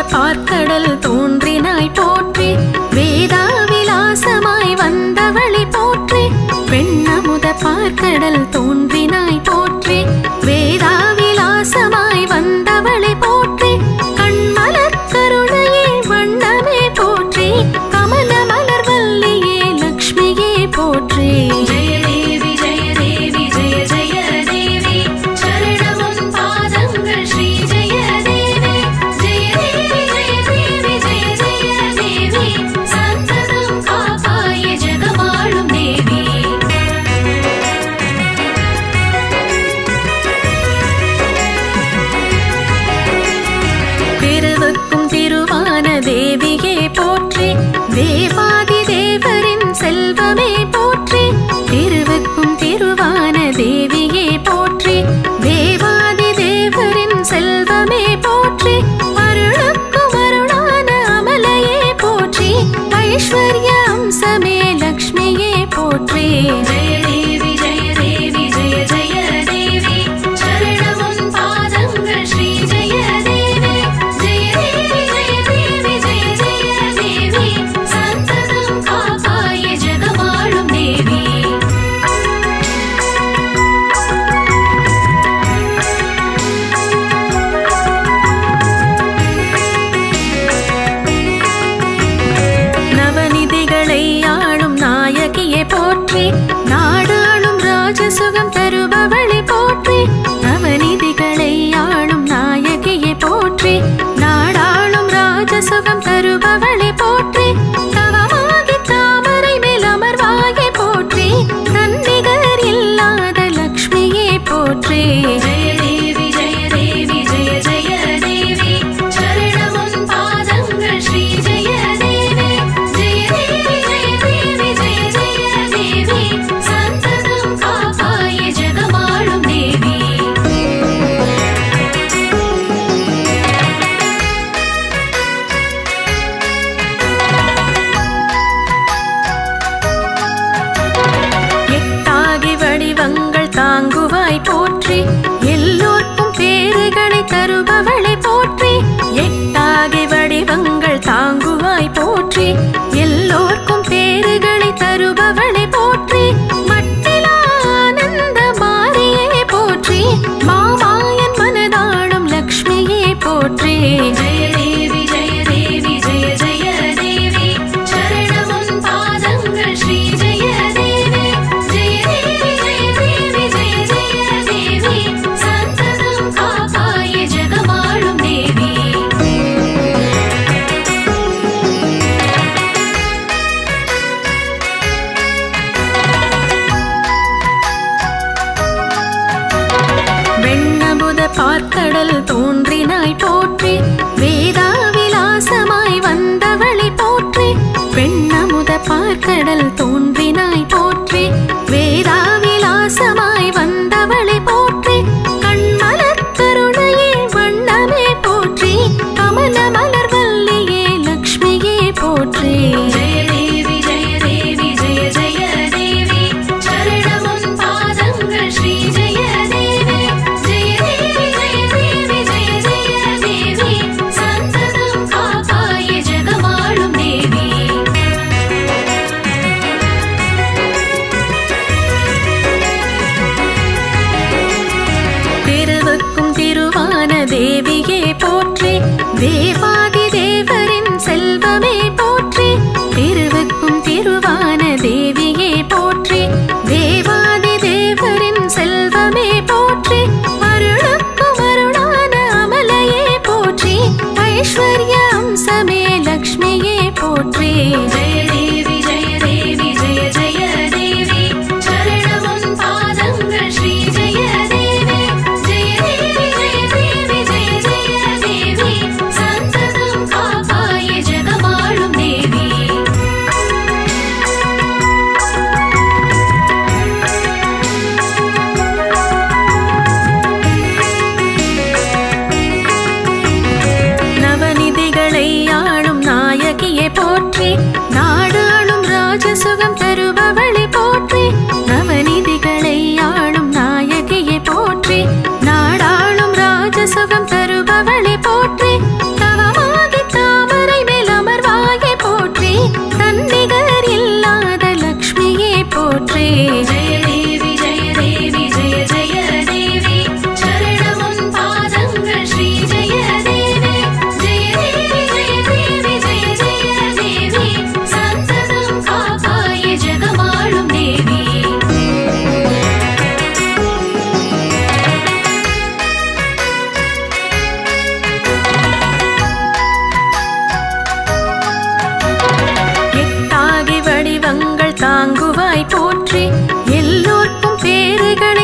பார்க்கடல் தோன்றினாய் போற்றி வேதா விலாசமாய் வந்தவளை போற்றி பெண்ணமுத பார்க்கடல் தோன்றினாய் போற்றி வேதா விலாசமாய் வந்தவளை போற்றி கண்மலர் கருணையே வண்ணமே போற்றி கமல மலர் வல்லியே லக்ஷ்மியே போற்றி ஜெய தேவி ஜெய தேவி ஜெய ஜெய தேவி சரணமும் பாதங்கள் ஸ்ரீ ஜெய தேவி ஜெய தேவி ஜெய தேவி ஜெய ஜெய தேவி சந்ததம் காப்பாய ஜெகமாளும் தேவி திருவுக்கும் திருவான தேவியே போற்றி தேவாதி தேவரின் செல்வமே போற்றி திருவுக்கும் திருவான தேவியே போற்றி தேவாதி தேவரின் செல்வமே போற்றி அருளுக்கும் அருளான அமலையே போற்றி ஐஸ்வர்ய அம்சமே லக்ஷ்மியே போற்றி ஜெய தேவி ஜெய தேவி ஜெய ஜெய தேவி சரணமும் பாதங்கள் ஸ்ரீ ஜெய தேவி ஜெய தேவி ஜெய தேவி ஜெய ஜெய தேவி சந்ததம் காப்பாய ஜெகமாளும் தேவி நவநிதிகளை ஆளும் நாயகியே போற்றி நாடாளும் ராஜசுகம் தருபவளை போற்றி நவநிதிகளை ஆளும் நாயகியே போற்றி நாடாளும் ராஜசுகம் தருபவளை போற்றி தவமாகி தாமரை மேல் அமர்வாகி போற்றி தன்னிகர் இல்லாத லக்ஷ்மியே போற்றி ஜெய தேவி ஜெய தேவி ஜெய ஜெய தேவி சரணமும் பாதங்கள் ஸ்ரீ ஜெய தேவி ஜெய தேவி ஜெய தேவி ஜெய ஜெய தேவி சந்ததம் காப்பாய ஜெகமாளும் தேவி எட்டாகி வடிவங்கள் தாங்குவாய் போற்றி எல்லோர்க்கும் பேறுகளை தருபவளை போற்றி எட்டாகி வடிவங்கள் தாங்குவாய் போற்றி எல்லோர்க்கும் பேறுகளை தருபவளை போற்றி மட்டிலா ஆனந்த மாரியே போற்றி மாமாயன் மனதாளும் லக்ஷ்மியே போற்றி ஜெய தேவி ஜெய தேவி ஜெய ஜெய தேவி சரணமும் பாதங்கள் ஸ்ரீ ஜெய தேவி ஜெய தேவி ஜெய தேவி ஜெய ஜெய தேவி சந்ததம் காப்பாய ஜெகமாளும் தேவி வெண்ணமுத பார்க்கடல் தோன்றினாய் போற்றி வேதா விலாசமாய் வந்தவளை போற்றி வெண்ணமுத பார்க்கடல் தோன்றினாய் போற்றி வேதா விலாசமாய் வந்தவளை போற்றி கண்மலர் கருணையே வண்ணமே போற்றி கமல மலர் வல்லியே லக்ஷ்மியே போற்றி ஜெய தேவி ஜெய தேவி ஜெய ஜெய தேவி சரணமும் பாதங்கள் ஸ்ரீ ஜெய தேவி ஜெய தேவி ஜெய தேவி ஜெய ஜெய தேவி சந்ததம் காப்பாய ஜெகமாளும் தேவி திருவுக்கும் திருவான தேவியே போற்றி தேவாதி தேவரின் செல்வமே போற்றி திருவுக்கும் திருவான தேவியே போற்றி தேவாதி தேவரின் செல்வமே போற்றி அருளுக்கும் அருளான அமலையே போற்றி ஐஸ்வர்ய அம்சமே லக்ஷ்மியே போற்றி ஜெய தேவி ஜெய தேவி ஜெய ஜெய தேவி சரணமும் பாதங்கள் ஸ்ரீ ஜெய தேவி ஜெய தேவி ஜெய தேவி ஜெய ஜெய தேவி சந்ததம் காப்பாய ஜெகமாளும் தேவி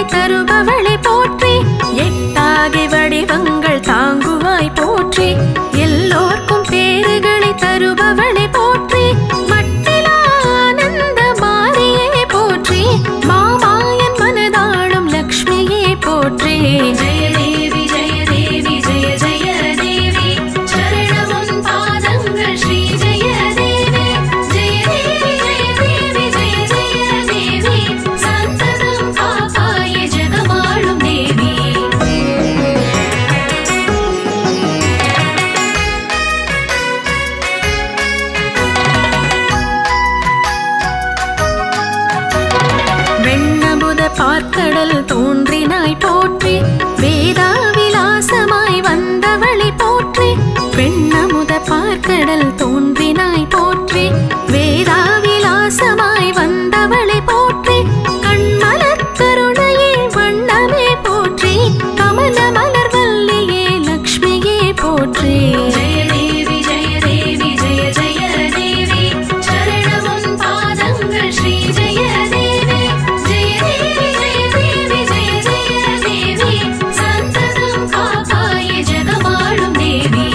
தருபவளை போற்றி எட்டாகி வடிவங்கள் தாங்குவாய் போற்றி எல்லோர்க்கும் பேறுகளை தருபவளை போற்றி மட்டிலா ஆனந்த மாரியே போற்றி மாமாயன் மனதாளும் லக்ஷ்மியே போற்றி ஜெய தேவி ஜெய தேவி ஜெய ஜெய தேவி சரணமுன் பாதங்கள் ஸ்ரீ ஜெய தேவி ஜெய தேவி ஜெய தேவி ஜெய ஜெய தேவி சந்ததம் காப்பாய ஜெகமாளும் தேவி வெண்ணமுத பார்க்கடல் தோன்றினாய் போற்றி வேதாவிலாசமாய் வந்தவளை போற்றி வெண்ணமுத பார்க்கடல் தோன்றினாய் போற்றி வேதாவிலாசமாய் வந்தவளை போற்றி கண்மலர் கருணையே வண்ணமே போற்றி கமல மலர் வல்லியே லக்ஷ்மியே போற்றி ஜெய தேவி ஜெய தேவி ஜெய ஜெய தேவி சரணமுன் பாதங்கள் ஸ்ரீ ஜெய தேவி ஜெய தேவி ஜெய தேவி ஜெய ஜெய தேவி சந்ததம் காப்பாய ஜெகமாளும் தேவி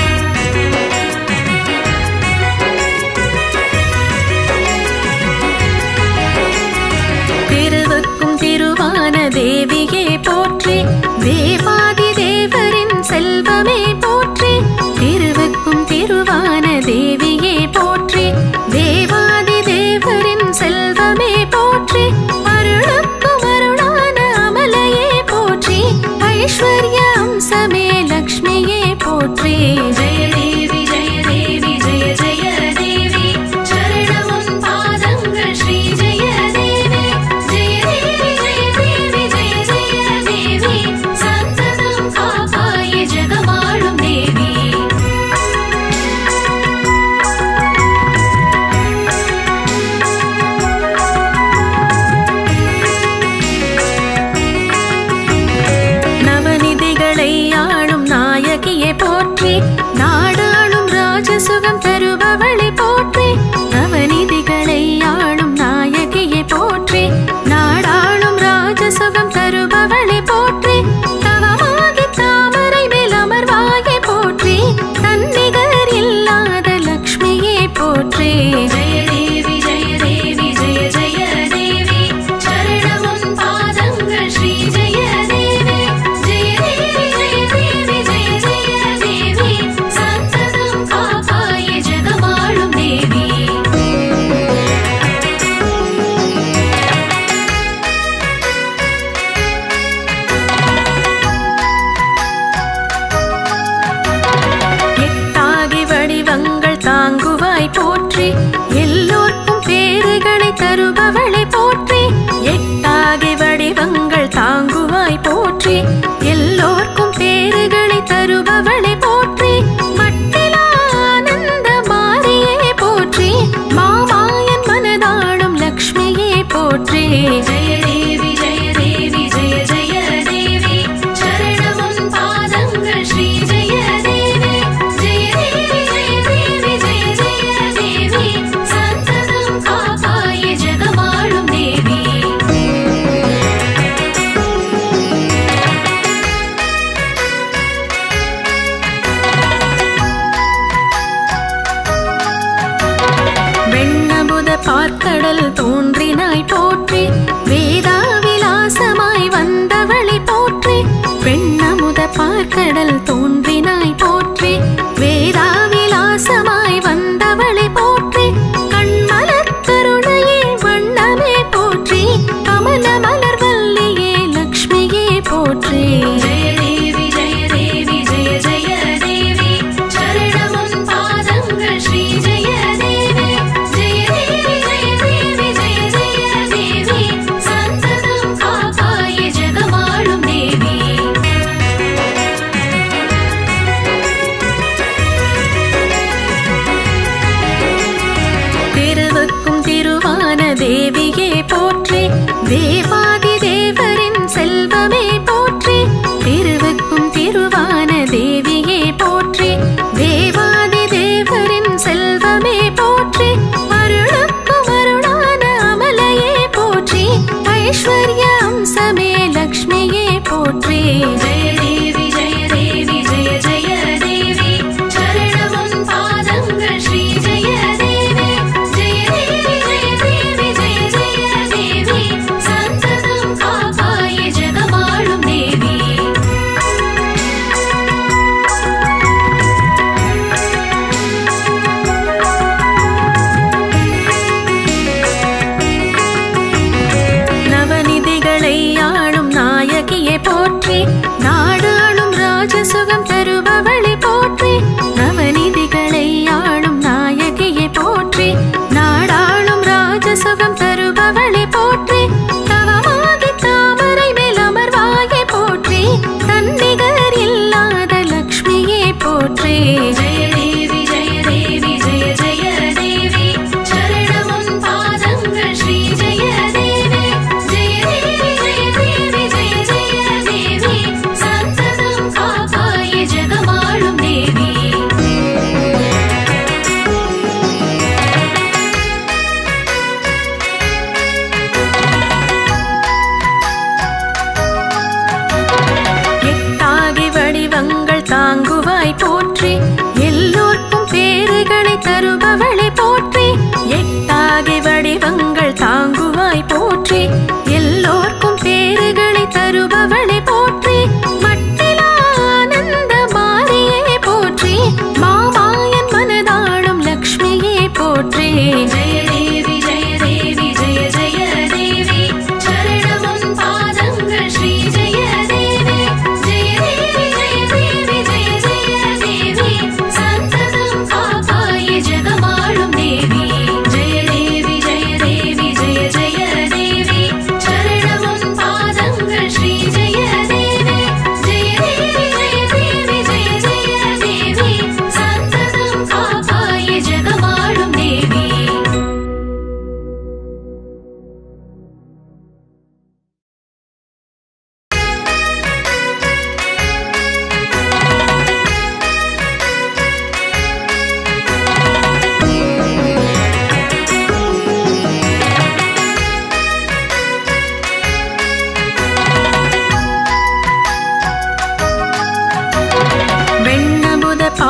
திருவுக்கும் திருவான தேவியே போற்றி தேவாதி தேவரின் செல்வமே போற்றி திருவுக்கும் திருவான தேவியே போற்றி தேவாதி தேவரின் செல்வமே போற்றி அருளுக்கும் அருளான அமலையே போற்றி ஐஸ்வர்ய அம்சமே லக்ஷ்மியே போற்றி ஜெய தேவி ஜெய தேவி ஜெய ஜெய தேவி சரணமுன் பாதங்கள் ஸ்ரீ ஜெய தேவி ஜெய தேவி ஜெய தேவி ஜெய ஜெய தேவி சந்ததம் காப்பாய ஜெகமாளும் தேவி நவநிதிகளை ஆளும் நாயகியை போற்றி நாடாளும் ராஜசுகம் தருபவளை போற்றி நவநிதிகளை ஆளும் நாயகியை போற்றி நாடாளும் ராஜசுகம் தருபவளை போற்றி தவமாகி தாமரை மேல் அமர்வாகி போற்றி தன்னிகர் இல்லாத லக்ஷ்மியை போற்றி ஜெய தேவி ஜெய தேவி ஜெய ஜெய தேவி சரணமுன் பாதங்கள் ஸ்ரீ ஜெய தேவி ஜெய தேவி ஜெய தேவி ஜெய ஜெய தேவி சந்ததம் காப்பாய ஜெகமாளும் தேவி எட்டாகி வடிவங்கள் தாங்குவாய் போற்றி எல்லோர்க்கும் பேறுகளை தருபவளை போற்றி எட்டாகி வடிவங்கள் தாங்குவாய் போற்றி எல்லோர்க்கும் பேறுகளை தருபவளை போற்றி மட்டிலா ஆனந்த மாரியே போற்றி மாமாயன் மனதாளும் லக்ஷ்மியே போற்றி ஜெய தேவி ஜெய தேவி ஜெய ஜெய தேவி சரணமுன் பாதங்கள் ஸ்ரீ ஜெய தேவி ஜெய தேவி ஜெய தேவி ஜெய ஜெய தேவி சந்ததம் காப்பாய ஜெகமாளும் தேவி வெண்ணமுத பார்க்கடல் தோன்றினாய் போற்றி வேதாவிலாசமாய் வந்தவளை போற்றி வெண்ணமுத பார்க்கடல் தோன்றினாய் போற்றி வேதாவிலாசமாய் வந்தவளை போற்றி கண்மலர் கருணையே வண்ணமே போற்றி கமல மலர் வல்லியே லக்ஷ்மியே போற்றி ஜெய தேவி ஜெய தேவி ஜெய ஜெய தேவி சரணமுன் பாதங்கள் ஸ்ரீ ஜெய தேவி ஜெய தேவி ஜெய தேவி ஜெய ஜெய தேவி சந்ததம் காப்பாய ஜெகமாளும் தேவி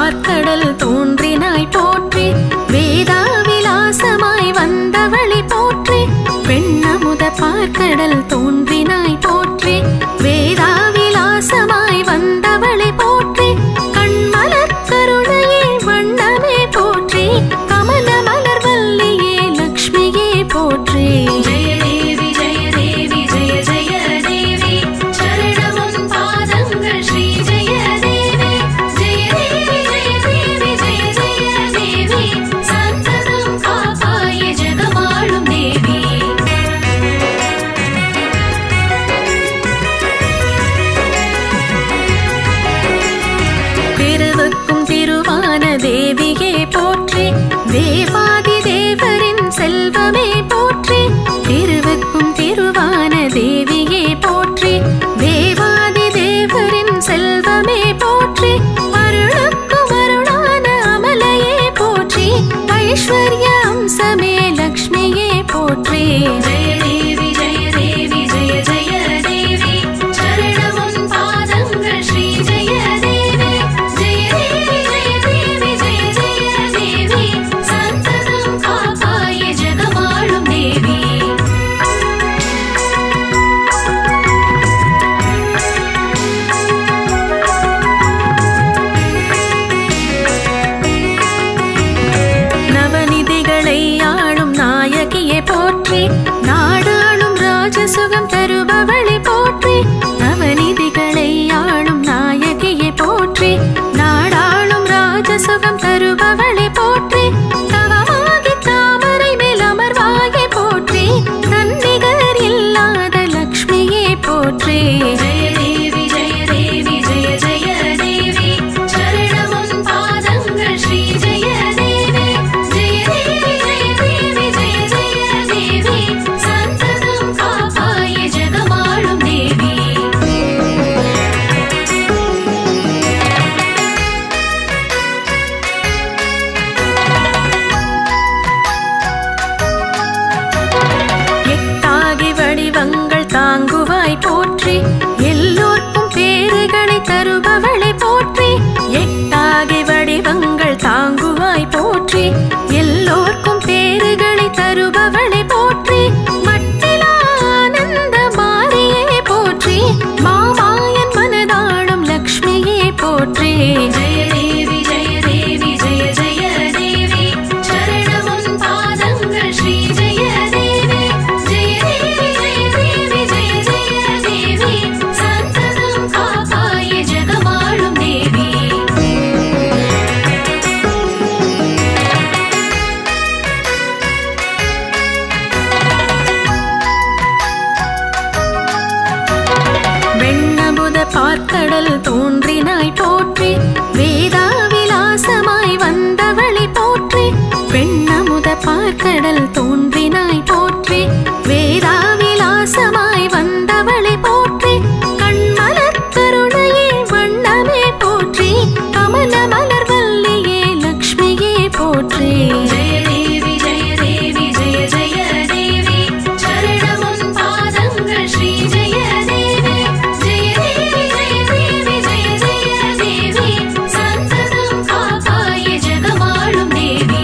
பார்க்கடல் தோன்றினாய் போற்றி வேதா விலாசமாய் வந்தவளை போற்றி பெண்ணமுத பார்க்கடல் தோன்றினாய் போற்றி வேதா விலாசமாய் வந்தவளை போற்றி கண்மலர் கருணையே வண்ணமே போற்றி கமல மலர் வல்லியே லக்ஷ்மியே போற்றி ஜெய தேவி ஜெய தேவி ஜெய ஜெய தேவி சரணமும் பாதங்கள் ஸ்ரீ ஜெய தேவி ஜெய தேவி ஜெய தேவி ஜெய ஜெய தேவி சந்ததம் காப்பாய ஜெகமாளும் தேவி திருவுக்கும் திருவான தேவியே போற்றி தேவாதி தேவரின் செல்வமே போற்றி திருவுக்கும் திருவான தேவியே போற்றி தேவாதி தேவரின் செல்வமே போற்றி அருளுக்கும் அருளான அமலையே போற்றி ஐஸ்வர்ய அம்சமே லக்ஷ்மியே போற்றி ஜெய தேவி ஜெய தேவி ஜெய ஜெய தேவி சரணமும் பாதங்கள் ஸ்ரீ ஜெய தேவி ஜெய தேவி ஜெய தேவி ஜெய ஜெய தேவி சந்ததம் காப்பாய ஜெகமாளும் தேவி நவநிதிகளை ஆளும் நாயகியே போற்றி நாடாளும் ராஜசுகம் தருபவளை போற்றி நவநிதிகளை ஆளும் நாயகியே போற்றி நாடாளும் ராஜசுகம் தருபவளை போற்றி தவமாகி தாமரை மேல் அமர்வாயே போற்றி தன்னிகர் இல்லாத லக்ஷ்மியே போற்றி ஜெய தேவி ஜெய தேவி ஜெய ஜெய தேவி சரணமும் பாதங்கள் ஸ்ரீ ஜெய தேவி ஜெய தேவி ஜெய தேவி ஜெய ஜெய தேவி சந்ததம் காப்பாய ஜெகமாளும் தேவி எட்டாகி வடிவங்கள் தாங்குவாய் போற்றி எல்லோர்க்கும் பேறுகளை தருபவளை போற்றி எட்டாகி வடிவங்கள் தாங்குவாய் போற்றி எல்லோர்க்கும் பேறுகளை தருபவளை போற்றி மட்டிலா ஆனந்த மாரியே போற்றி மாமாயன் மனதாடும் லக்ஷ்மியே போற்றி ஜெய தேவி ஜெய தேவி ஜெய ஜெய தேவி சரணமும் பாதங்கள் ஸ்ரீ ஜெய தேவி ஜெய தேவி ஜெய தேவி ஜெய ஜெய தேவி சந்ததம் காப்பாய ஜெகமாளும் தேவி வெண்ணமுத பார்க்கடல் தோன்றினாய் போற்றி வேதா விலாசமாய் வந்தவளை போற்றி வெண்ணமுத பார்க்கடல் தோன்றினாய் போற்றி வேதா விலாசமாய் வந்தவளை போற்றி கண்மலர் கருணையே வண்ணமே போற்றி கமல மலர் வல்லியே லக்ஷ்மியே போற்றி ஜெய தேவி ஜெய தேவி ஜெய ஜெய தேவி சரணமும் பாதங்கள் ஸ்ரீ ஜெய தேவி ஜெய தேவி ஜெய தேவி ஜெய ஜெய தேவி சந்ததம் காப்பாய ஜெகமாளும் தேவி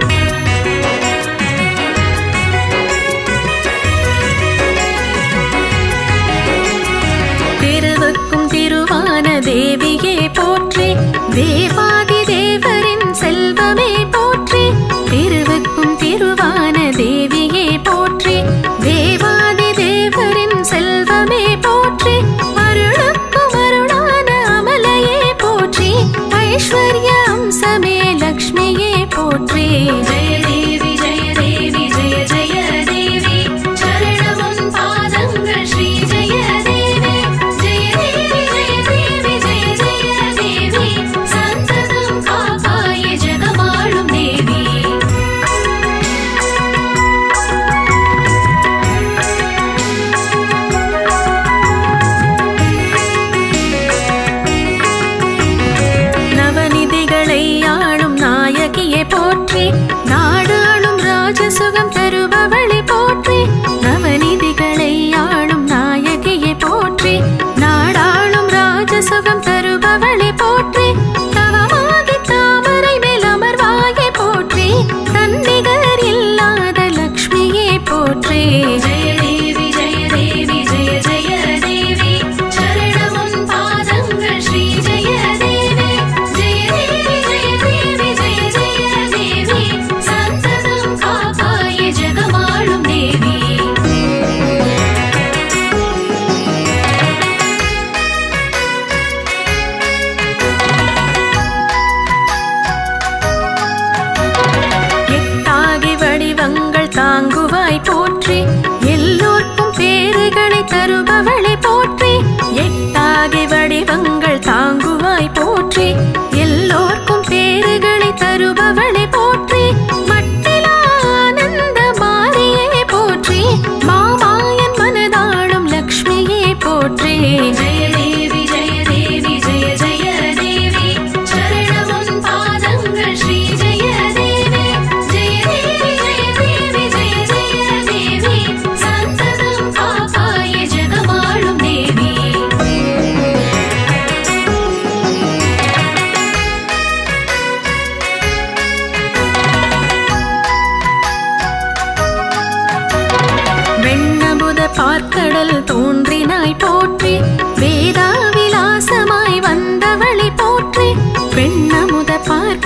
திருவுக்கும் திருவான தேவியே போற்றி தேவாதி தேவரின் செல்வமே போற்றி திருவுக்கும் திருவான தேவியே போற்றி தேவாதி தேவரின் செல்வமே போற்றி அருளுக்கும் அருளான அமலையே போற்றி ஐஸ்வர்ய அம்சமே லக்ஷ்மியே போற்றி ஜெய தேவி ஜெய தேவி ஜெய ஜெய தேவி சரணமும் பாதங்கள் ஸ்ரீ ஜெய தேவி ஜெய தேவி ஜெய தேவி ஜெய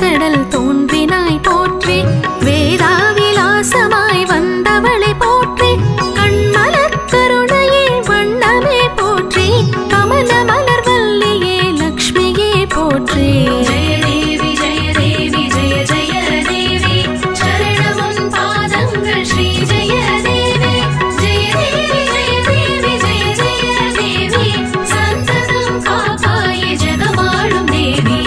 பார்க்கடல் தோன்றினாய் போற்றி வேதாவிலாசமாய் வந்தவளை போற்றி கண்மலர் கருணையே வண்ணமே போற்றி கமல மலர் வல்லியே லக்ஷ்மியே போற்றி ஜெய தேவி ஜெய தேவி ஜெய ஜெய தேவி சரணமுன் பாதங்கள் ஸ்ரீ ஜெய தேவி ஜெய தேவி ஜெய தேவி ஜெய ஜெய தேவி சந்ததம் காப்பாய ஜெகமாளும் தேவி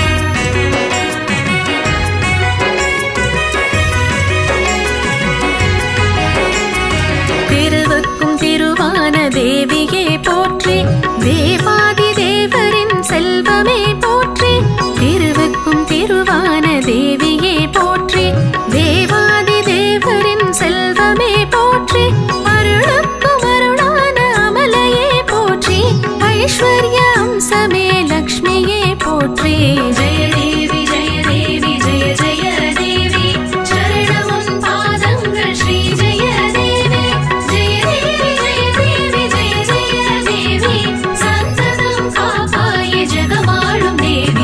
திருவுக்கும் திருவான தேவியே போற்றி தேவாதி தேவரின் செல்வமே போற்றி திருவுக்கும் திருவான தேவியே போற்றி தேவாதி தேவரின் செல்வமே போற்றி அருளுக்கும் அருளான அமலையே போற்றி ஐஸ்வர்ய அம்சமே லக்ஷ்மியே போற்றி ஜெய தேவி ஜெய தேவி ஜெய ஜெய தேவி சரணமுன் பாதங்கள் ஸ்ரீ ஜெய தேவி ஜெய தேவி ஜெய தேவி ஜெய ஜெய தேவி சந்ததம் காப்பாய ஜெகமாளும் தேவி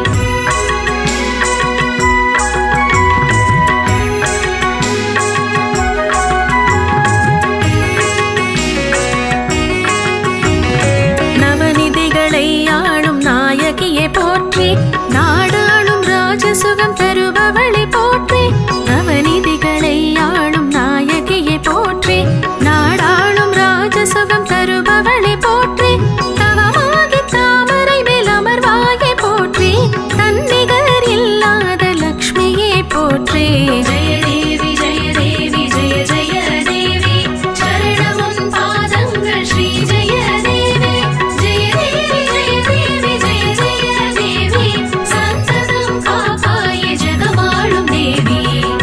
நவநிதிகளை ஆளும் நாயகியை போற்றி நாடாளும் ராஜசுகம் தருபவளை போற்றி நவநிதிகளை ஆளும் நாயகியை போற்றி நாடாளும் ராஜசுகம் தருபவளை போற்றி தவமாகி தாமரை மேல் அமர்வாயை போற்றி தன்னிகர் இல்லாத லக்ஷ்மியை போற்றி ஜெய தேவி ஜெய தேவி ஜெய ஜெய தேவி சரணமுன் பாதங்கள் ஸ்ரீ ஜெய தேவி ஜெய தேவி ஜெய தேவி ஜெய ஜெய தேவி சந்ததம் காப்பாய ஜெகமாளும் தேவி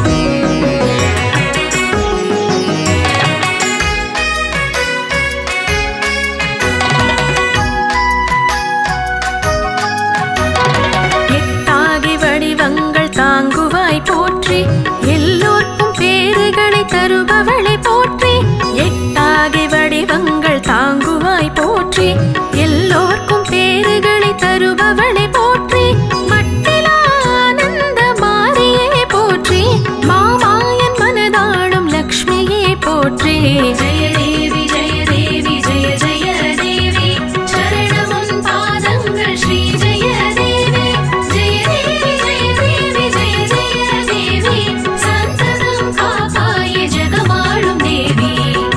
எட்டாகி வடிவங்கள் தாங்குவாய் போற்றி எல்லோர்க்கும் பேறுகளை தருபவளை போற்றி எட்டாகி வடிவங்கள் தாங்குவாய் போற்றி எல்லோர்க்கும் பேறுகளை தருபவளை போற்றி மட்டிலா ஆனந்த மாரியே போற்றி மாமாயன் மனதாடும் லக்ஷ்மியே போற்றி ஜெய தேவி ஜெய தேவி ஜெய ஜெய தேவி சரணமுன் பாதங்கள் ஸ்ரீ ஜெய தேவி ஜெய தேவி ஜெய தேவி ஜெய ஜெய தேவி சந்ததம் காப்பாய ஜெகமாளும் தேவி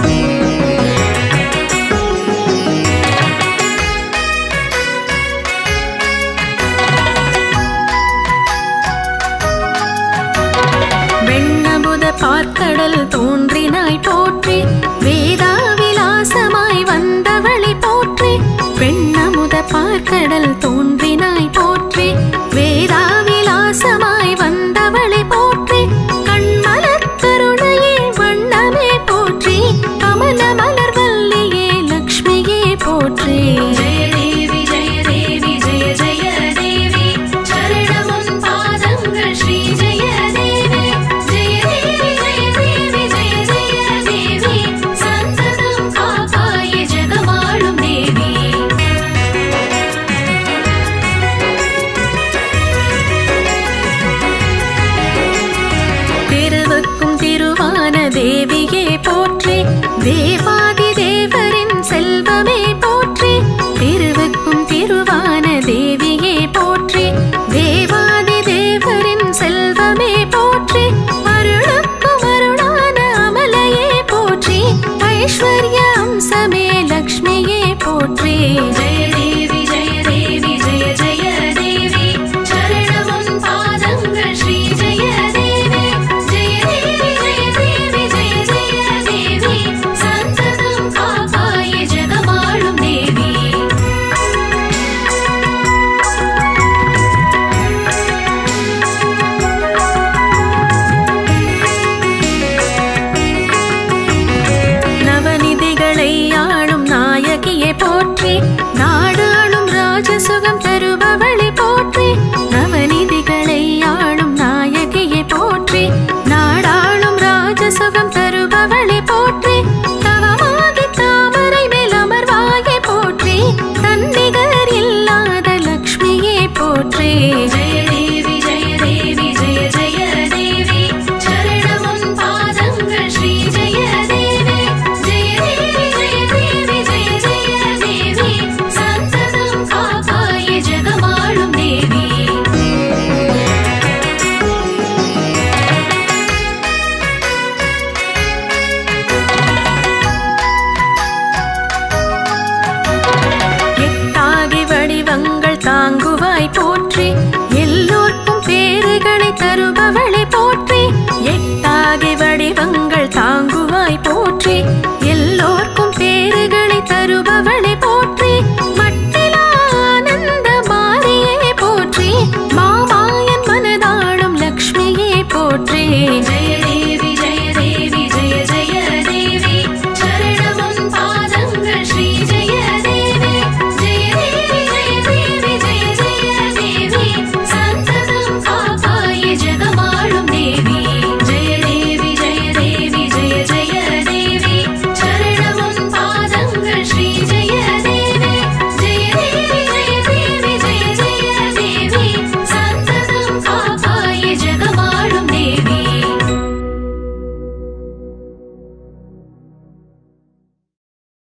வெண்ணமுத பார்க்கடல் தோன்றினாய் போற்றி வேதாவிலாசமாய் வந்தவளை போற்றி வெண்ணமுத பார்க்கடல் தோன்றினாய் போற்றி வேதாவிலாசமாய் வந்தவளை போற்றி கண்மலர் கருணையே வண்ணமே போற்றி கமல மலர் வல்லியே லக்ஷ்மியே போற்றி ஜெய தேவி ஜெய தேவி ஜெய ஜெய தேவி சரணமுன் பாதங்கள் ஸ்ரீ ஜெய தேவி ஜெய தேவி ஜெய தேவி ஜெய ஜெய தேவி சந்ததம் காப்பாய ஜெகமாளும் தேவி திருவுக்கும் திருவான தேவியே போற்றி தேவாதி தேவரின் செல்வமே போற்றி திருவுக்கும் திருவான தேவியே போற்றி தேவாதி தேவரின் செல்வமே போற்றி அருளுக்கும் அருளான அமலையே போற்றி ஐஸ்வர்ய அம்சமே லக்ஷ்மியே போற்றி ஜெய தேவி ஜெய தேவி ஜெய ஜெய தேவி சரணமுன் பாதங்கள் ஸ்ரீ ஜெய தேவி ஜெய தேவி ஜெய தேவி ஜெய ஜெய தேவி சந்ததம் காப்பாய ஜெகமாளும் தேவி நவநிதிகளை ஆளும் நாயகியை போற்றி நாடாளும் ராஜசுகம் தரு